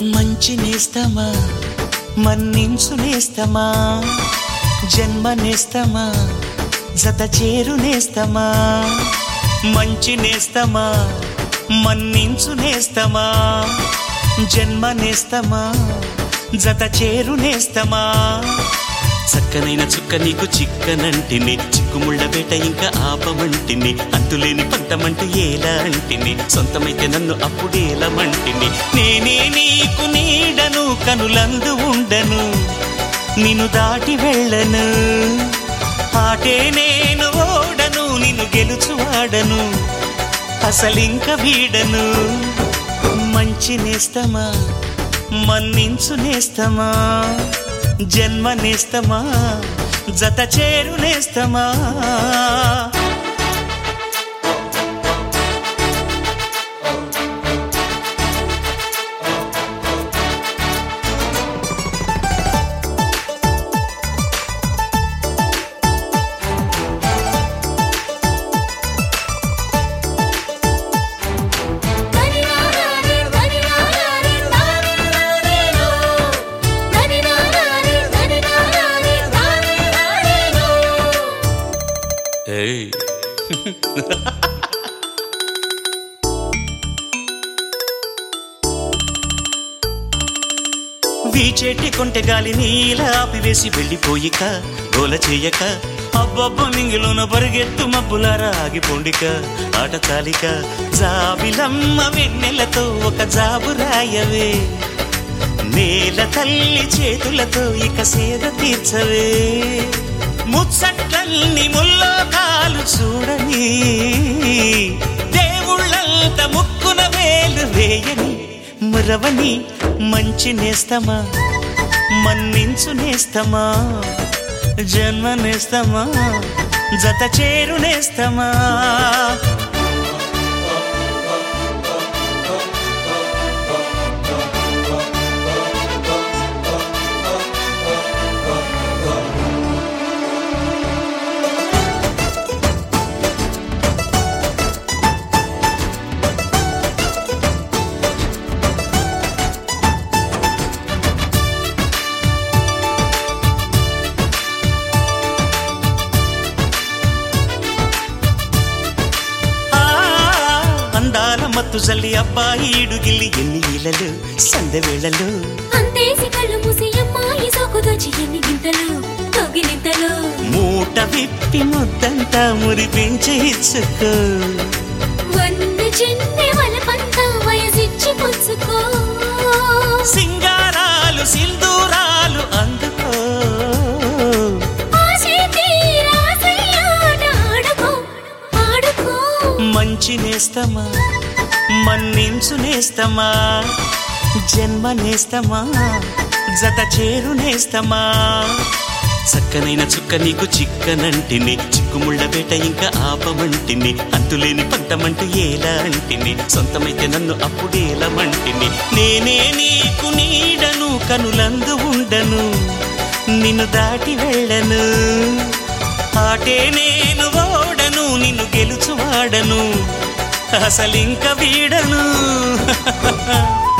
మంచి నేస్తమా మన్నించు నేస్తమా జన్మ నేస్తమా జత చేరు నేస్తమా మంచి నేస్తమా మన్నించు నేస్తమా జన్మ నేస్తమా జత చేరు నేస్తమా చక్కనైన చుక్క నీకు చిక్కనంటిని చిక్కుముళ్ళ వేట ఇంకా ఆపమంటిని అంతులేని పంతమంటూ ఏలా అంటిని సొంతమైతే నన్ను అప్పుడేలమంటిని నేనే నీకు నీడను కనులందు ఉండను నిన్ను దాటి వెళ్ళను ఆటే నేను ఓడను నిన్ను గెలుచువాడను అసలింక వీడను మంచి నేస్తమా మన్నించు నేస్తమా జన్మ నేస్తమా జత చేరు నేస్తమా నరినారే నరినారే నరినారేలో నరినారే నరినారే నరినారేలో ఏయ్ వీచేటి కొంటె గాలిని ఇలా ఆపివేసి వెళ్ళిపోయిక గోల చేయక అబ్బబ్బ మింగిలోన పరిగెత్తు మబ్బులారా ఆగిపోండిక ఆట చాలిక జాబిలమ్మ వెన్నెలతో ఒక జాబు రాయవే నేల తల్లి చేతులతో ఇక సేద తీర్చవే ముచ్చట్లన్నీ ముల్లోకాలు చూడని దేవుళ్ళంత ముక్కున వేలు వేయని మరవని మంచి నేస్తమా మన్నించు నేస్తమా జన్మ నేస్తమా జత చేరు నేస్తమా ఆ, అందాల మత్తు జల్లి అబ్బాయి ఇడుగిల్లి ఎన్ని ఇలలు సందె వేళలు అంతేసి కళ్ళు మూసి అమ్మాయి సోకు దోచి ఎన్ని గింతలు తొగిలింతలు మూట విప్పి ముద్దంతా మురిపించి ఇచ్చుకో వన్న చిన్నె వలపంత వయసిచ్చి పుచ్చుకో సింగారాలు సింధూరాలు అందుకో ఆశే తీరా సయ్యాట ఆడుకో ఆడుకో మంచి నేస్తమా మన్నించు నేస్తమా జన్మ నేస్తమా జత చేరు నేస్తమా చక్కనైన చుక్క నీకు చిక్కనంటిని చిక్కుముళ్ళ వేట ఇంకా ఆపమంటిని అంతులేని పంతమంటూ ఏలా అంటిని సొంతమైతే నన్ను అప్పుడేలమంటిని నేనే నీకు నీడను కనులందు ఉండను నిన్ను దాటి వెళ్ళను ఆటే నేను ఓడను నిన్ను గెలుచువాడను అసలింక వీడను